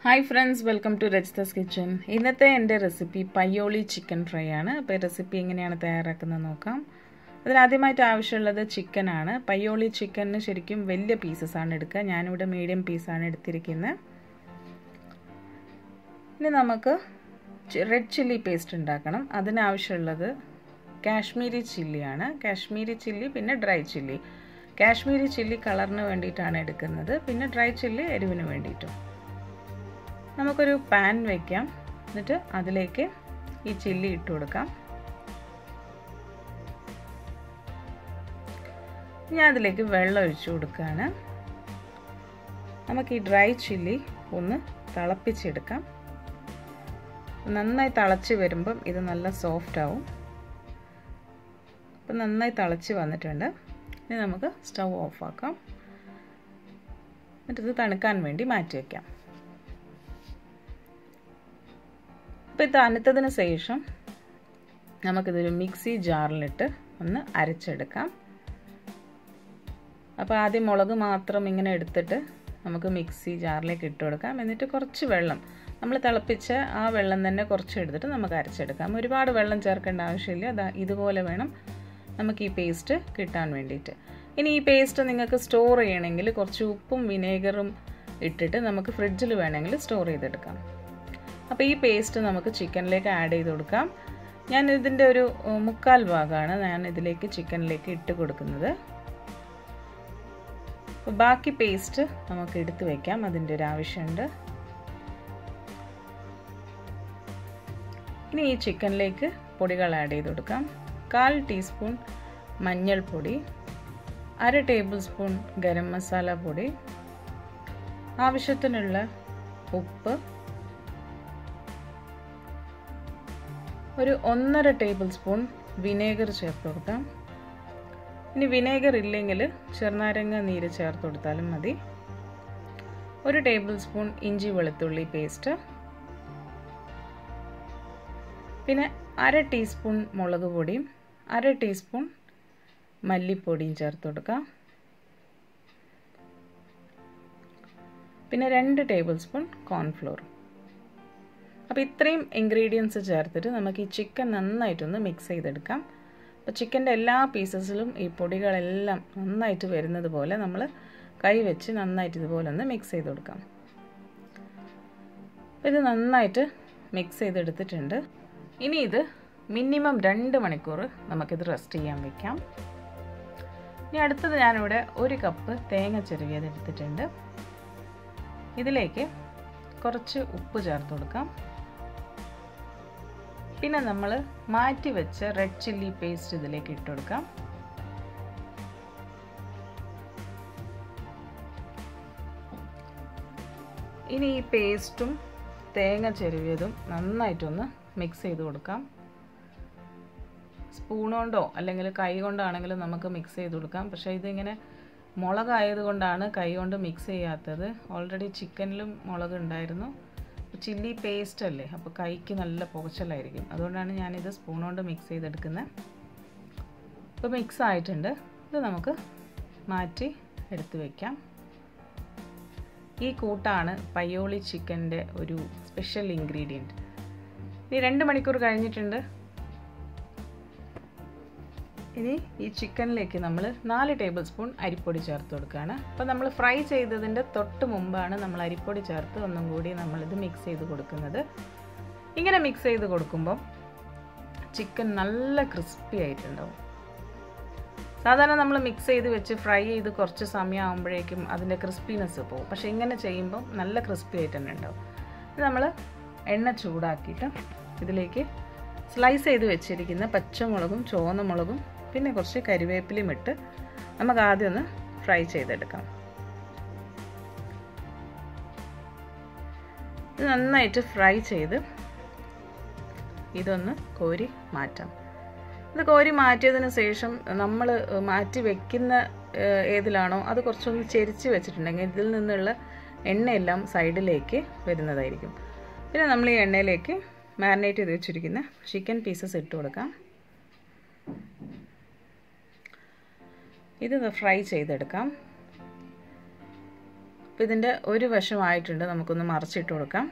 hi friends welcome to Rajitha's kitchen ഇന്നത്തെ എൻ്റെ recipe Payyoli chicken fry ആണ് അപ്പോൾ റെസിപ്പി എങ്ങനെയാണ് തയ്യാറാക്കുന്നത് നോക്കാം അതിനാദ്യമായിട്ട് ആവശ്യമുള്ളത് ചിക്കനാണ് പയ്യോളി ചിക്കനിന് ശരിക്കും വലിയ പീസസ് ആണ് എടുക്കുക ഞാനിവിടെ മീഡിയം പീസാണ് എടുത്തിരിക്കുന്നത് ഇനി നമുക്ക് റെഡ് ചില്ലി പേസ്റ്റ് ഉണ്ടാക്കണം അതിനാവശ്യമുള്ളത് കാശ്മീരി ചില്ലിയാണ് കാശ്മീരി ചില്ലി പിന്നെ ഡ്രൈ ചില്ലി കാശ്മീരി ചില്ലി കളറിന് വേണ്ടിയിട്ടാണ് എടുക്കുന്നത് പിന്നെ ഡ്രൈ ചില്ലി എരിവിന് വേണ്ടിയിട്ടും നമുക്കൊരു പാൻ വയ്ക്കാം എന്നിട്ട് അതിലേക്ക് ഈ ചില്ലി ഇട്ട് കൊടുക്കാം ഞാൻ അതിലേക്ക് വെള്ളം ഒഴിച്ചു കൊടുക്കുകയാണ് നമുക്ക് ഈ ഡ്രൈ ചില്ലി ഒന്ന് തിളപ്പിച്ചെടുക്കാം നന്നായി തിളച്ച് വരുമ്പം ഇത് നല്ല സോഫ്റ്റ് ആവും അപ്പം നന്നായി തിളച്ച് വന്നിട്ടുണ്ട് ഇനി നമുക്ക് സ്റ്റൗ ഓഫാക്കാം എന്നിട്ട് ഇത് തണുക്കാൻ വേണ്ടി മാറ്റി വയ്ക്കാം അപ്പോൾ ഇത് തണുത്തതിന് ശേഷം നമുക്കിതൊരു മിക്സി ജാറിലിട്ട് ഒന്ന് അരച്ചെടുക്കാം അപ്പോൾ ആദ്യം മുളക് മാത്രം ഇങ്ങനെ എടുത്തിട്ട് നമുക്ക് മിക്സി ജാറിലേക്ക് ഇട്ട് കൊടുക്കാം എന്നിട്ട് കുറച്ച് വെള്ളം നമ്മൾ തിളപ്പിച്ച ആ വെള്ളം തന്നെ കുറച്ച് എടുത്തിട്ട് നമുക്ക് അരച്ചെടുക്കാം ഒരുപാട് വെള്ളം ചേർക്കേണ്ട ആവശ്യമില്ല അതാ ഇതുപോലെ വേണം നമുക്ക് ഈ പേസ്റ്റ് കിട്ടാൻ വേണ്ടിയിട്ട് ഇനി ഈ പേസ്റ്റ് നിങ്ങൾക്ക് സ്റ്റോർ ചെയ്യണമെങ്കിൽ കുറച്ച് ഉപ്പും വിനേഗറും ഇട്ടിട്ട് നമുക്ക് ഫ്രിഡ്ജിൽ വേണമെങ്കിൽ സ്റ്റോർ ചെയ്തെടുക്കാം അപ്പോൾ ഈ പേസ്റ്റ് നമുക്ക് ചിക്കനിലേക്ക് ആഡ് ചെയ്ത് കൊടുക്കാം ഞാൻ ഇതിൻ്റെ ഒരു മുക്കാൽ ഭാഗമാണ് ഞാൻ ഇതിലേക്ക് ചിക്കനിലേക്ക് ഇട്ട് കൊടുക്കുന്നത് അപ്പോൾ ബാക്കി പേസ്റ്റ് നമുക്ക് എടുത്ത് വയ്ക്കാം അതിൻ്റെ ഒരു ആവശ്യമുണ്ട് ഇനി ഈ ചിക്കനിലേക്ക് പൊടികൾ ആഡ് ചെയ്ത് കൊടുക്കാം കാൽ ടീസ്പൂൺ മഞ്ഞൾപ്പൊടി അര ടേബിൾ സ്പൂൺ ഗരം മസാല പൊടി ആവശ്യത്തിനുള്ള ഉപ്പ് ഒരു ഒന്നര ടേബിൾ സ്പൂൺ വിനേഗർ ചേർത്ത് കൊടുക്കാം ഇനി വിനേഗർ ഇല്ലെങ്കിൽ ചെറുനാരങ്ങ നീര് ചേർത്ത് കൊടുത്താലും മതി ഒരു ടേബിൾ സ്പൂൺ ഇഞ്ചി വെളുത്തുള്ളി പേസ്റ്റ് പിന്നെ അര ടീസ്പൂൺ മുളക് പൊടിയും അര ടീസ്പൂൺ മല്ലിപ്പൊടിയും ചേർത്ത് കൊടുക്കാം പിന്നെ രണ്ട് ടേബിൾ സ്പൂൺ കോൺഫ്ലോർ അപ്പോൾ ഇത്രയും ഇൻഗ്രീഡിയൻസ് ചേർത്തിട്ട് നമുക്ക് ഈ ചിക്കൻ നന്നായിട്ടൊന്ന് മിക്സ് ചെയ്തെടുക്കാം അപ്പോൾ ചിക്കൻ്റെ എല്ലാ പീസസിലും ഈ പൊടികളെല്ലാം നന്നായിട്ട് വരുന്നത് പോലെ നമ്മൾ കൈ വെച്ച് നന്നായിട്ട് ഇതുപോലെ ഒന്ന് മിക്സ് ചെയ്ത് കൊടുക്കാം ഇത് നന്നായിട്ട് മിക്സ് ചെയ്തെടുത്തിട്ടുണ്ട് ഇനി ഇത് മിനിമം രണ്ട് മണിക്കൂർ നമുക്കിത് റെസ്റ്റ് ചെയ്യാൻ വെക്കാം ഇനി അടുത്തത് ഞാനിവിടെ ഒരു കപ്പ് തേങ്ങ ചെറുകിയത് എടുത്തിട്ടുണ്ട് ഇതിലേക്ക് കുറച്ച് ഉപ്പ് ചേർത്ത് കൊടുക്കാം പിന്നെ നമ്മൾ മാറ്റി വെച്ച റെഡ് ചില്ലി പേസ്റ്റ് ഇതിലേക്ക് ഇട്ട് കൊടുക്കാം ഇനി ഈ പേസ്റ്റും തേങ്ങ ചെരുവിയതും നന്നായിട്ടൊന്ന് മിക്സ് ചെയ്ത് കൊടുക്കാം സ്പൂൺ കൊണ്ടോ അല്ലെങ്കിൽ കൈ കൊണ്ടാണെങ്കിലും നമുക്ക് മിക്സ് ചെയ്ത് കൊടുക്കാം പക്ഷേ ഇതിങ്ങനെ മുളകായതുകൊണ്ടാണ് കൈ കൊണ്ട് മിക്സ് ചെയ്യാത്തത് ഓൾറെഡി ചിക്കനിലും മുളക് ഉണ്ടായിരുന്നു ചില്ലി പേസ്റ്റ് അല്ലേ അപ്പോൾ കൈക്ക് നല്ല പുകച്ചലായിരിക്കും അതുകൊണ്ടാണ് ഞാനിത് സ്പൂൺ കൊണ്ട് മിക്സ് ചെയ്തെടുക്കുന്നത് ഇപ്പോൾ മിക്സ് ആയിട്ടുണ്ട് ഇത് നമുക്ക് മാറ്റി എടുത്ത് വയ്ക്കാം ഈ കൂട്ടാണ് പയ്യോളി ചിക്കൻ്റെ ഒരു സ്പെഷ്യൽ ഇൻഗ്രീഡിയൻറ്റ് ഇനി രണ്ട് മണിക്കൂർ കഴിഞ്ഞിട്ടുണ്ട് ഇനി ഈ ചിക്കനിലേക്ക് നമ്മൾ നാല് ടേബിൾ സ്പൂൺ അരിപ്പൊടി ചേർത്ത് കൊടുക്കുകയാണ് അപ്പോൾ നമ്മൾ ഫ്രൈ ചെയ്തതിൻ്റെ തൊട്ട് മുമ്പാണ് നമ്മൾ അരിപ്പൊടി ചേർത്ത് ഒന്നും കൂടി നമ്മളിത് മിക്സ് ചെയ്ത് കൊടുക്കുന്നത് ഇങ്ങനെ മിക്സ് ചെയ്ത് കൊടുക്കുമ്പോൾ ചിക്കൻ നല്ല ക്രിസ്പി ആയിട്ടുണ്ടാവും സാധാരണ നമ്മൾ മിക്സ് ചെയ്ത് വെച്ച് ഫ്രൈ ചെയ്ത് കുറച്ച് സമയം ആകുമ്പോഴേക്കും അതിൻ്റെ ക്രിസ്പിനെസ് പോകും പക്ഷേ ഇങ്ങനെ ചെയ്യുമ്പോൾ നല്ല ക്രിസ്പി ആയിട്ട് തന്നെ ഉണ്ടാവും ഇത് നമ്മൾ എണ്ണ ചൂടാക്കിയിട്ട് ഇതിലേക്ക് സ്ലൈസ് ചെയ്ത് വെച്ചിരിക്കുന്ന പച്ചമുളകും ചുവന്ന മുളകും പിന്നെ കുറച്ച് കരിവേപ്പിലയും ഇട്ട് നമുക്ക് ആദ്യം ഒന്ന് ഫ്രൈ ചെയ്തെടുക്കാം ഇത് നന്നായിട്ട് ഫ്രൈ ചെയ്ത് ഇതൊന്ന് കോരി മാറ്റാം ഇത് കോരി മാറ്റിയതിന് ശേഷം നമ്മൾ മാറ്റി വെക്കുന്ന ഏതിലാണോ അത് കുറച്ചൊന്ന് ചെരിച്ച് വെച്ചിട്ടുണ്ടെങ്കിൽ ഇതിൽ നിന്നുള്ള എണ്ണയെല്ലാം സൈഡിലേക്ക് വരുന്നതായിരിക്കും പിന്നെ നമ്മൾ ഈ എണ്ണയിലേക്ക് മാരിനേറ്റ് ചെയ്ത് വെച്ചിരിക്കുന്ന ചിക്കൻ പീസസ് ഇട്ട് കൊടുക്കാം ഇത് ഫ്രൈ ചെയ്തെടുക്കാം അപ്പോൾ ഇതിൻ്റെ ഒരു വശമായിട്ടുണ്ട് നമുക്കൊന്ന് മറിച്ചിട്ട് കൊടുക്കാം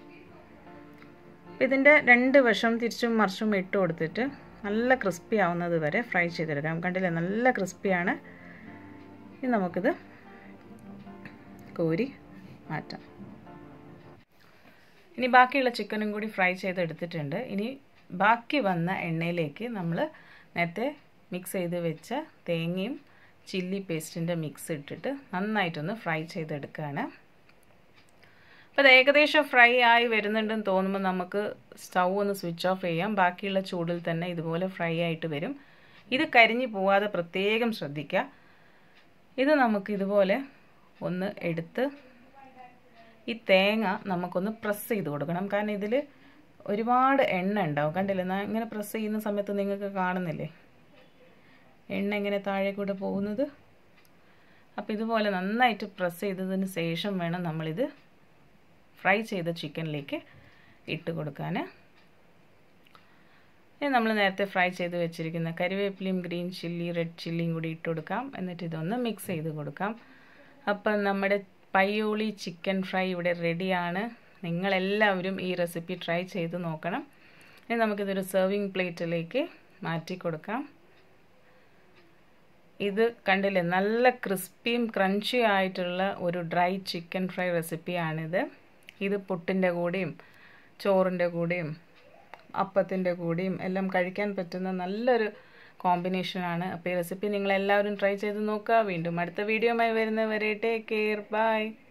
ഇതിൻ്റെ രണ്ട് വശം തിരിച്ചും മറിച്ചും ഇട്ട് കൊടുത്തിട്ട് നല്ല ക്രിസ്പി ആവുന്നത് വരെ ഫ്രൈ ചെയ്തെടുക്കാം കണ്ടില്ലേ നല്ല ക്രിസ്പിയാണ് ഇനി നമുക്കിത് കോരി മാറ്റാം ഇനി ബാക്കിയുള്ള ചിക്കനും കൂടി ഫ്രൈ ചെയ്തെടുത്തിട്ടുണ്ട് ഇനി ബാക്കി വന്ന എണ്ണയിലേക്ക് നമ്മൾ നേരത്തെ മിക്സ് ചെയ്ത് വെച്ച തേങ്ങയും ചില്ലി പേസ്റ്റിൻ്റെ മിക്സ് ഇട്ടിട്ട് നന്നായിട്ടൊന്ന് ഫ്രൈ ചെയ്തെടുക്കുകയാണ് അപ്പോൾ അത് ഏകദേശം ഫ്രൈ ആയി വരുന്നുണ്ടെന്ന് തോന്നുമ്പോൾ നമുക്ക് സ്റ്റൗ ഒന്ന് സ്വിച്ച് ഓഫ് ചെയ്യാം ബാക്കിയുള്ള ചൂടിൽ തന്നെ ഇതുപോലെ ഫ്രൈ ആയിട്ട് വരും ഇത് കരിഞ്ഞു പോവാതെ പ്രത്യേകം ശ്രദ്ധിക്കുക ഇത് നമുക്ക് ഇതുപോലെ ഒന്ന് എടുത്ത് ഈ തേങ്ങ നമുക്കൊന്ന് പ്രസ് ചെയ്ത് കൊടുക്കണം കാരണം ഇതിൽ ഒരുപാട് എണ്ണ ഉണ്ടാവും കണ്ടില്ലേ ഞാൻ ഇങ്ങനെ പ്രസ് ചെയ്യുന്ന സമയത്ത് നിങ്ങൾക്ക് കാണുന്നില്ലേ എണ്ണ ഇങ്ങനെ താഴെ കൂടെ പോകുന്നത് അപ്പോൾ ഇതുപോലെ നന്നായിട്ട് പ്രസ് ചെയ്തതിന് ശേഷം വേണം നമ്മളിത് ഫ്രൈ ചെയ്ത ചിക്കനിലേക്ക് ഇട്ട് കൊടുക്കാൻ ഇനി നമ്മൾ നേരത്തെ ഫ്രൈ ചെയ്ത് വെച്ചിരിക്കുന്ന കരിവേപ്പിലയും ഗ്രീൻ ചില്ലി റെഡ് ചില്ലിയും കൂടി ഇട്ട് കൊടുക്കാം എന്നിട്ട് ഇതൊന്ന് മിക്സ് ചെയ്ത് കൊടുക്കാം അപ്പം നമ്മുടെ പയ്യോളി ചിക്കൻ ഫ്രൈ ഇവിടെ റെഡിയാണ് നിങ്ങളെല്ലാവരും ഈ റെസിപ്പി ട്രൈ ചെയ്ത് നോക്കണം ഇനി നമുക്കിതൊരു സെർവിങ് പ്ലേറ്റിലേക്ക് മാറ്റി കൊടുക്കാം ഇത് കണ്ടില്ലേ നല്ല ക്രിസ്പിയും ക്രഞ്ചി ആയിട്ടുള്ള ഒരു ഡ്രൈ ചിക്കൻ ഫ്രൈ റെസിപ്പിയാണിത് ഇത് പുട്ടിൻ്റെ കൂടെയും ചോറിൻ്റെ കൂടെയും അപ്പത്തിൻ്റെ കൂടെയും എല്ലാം കഴിക്കാൻ പറ്റുന്ന നല്ലൊരു കോമ്പിനേഷനാണ് അപ്പോൾ ഈ റെസിപ്പി നിങ്ങളെല്ലാവരും ട്രൈ ചെയ്ത് നോക്കുക വീണ്ടും അടുത്ത വീഡിയോയുമായി വരുന്നവരെ ടേക്ക് കെയർ ബൈ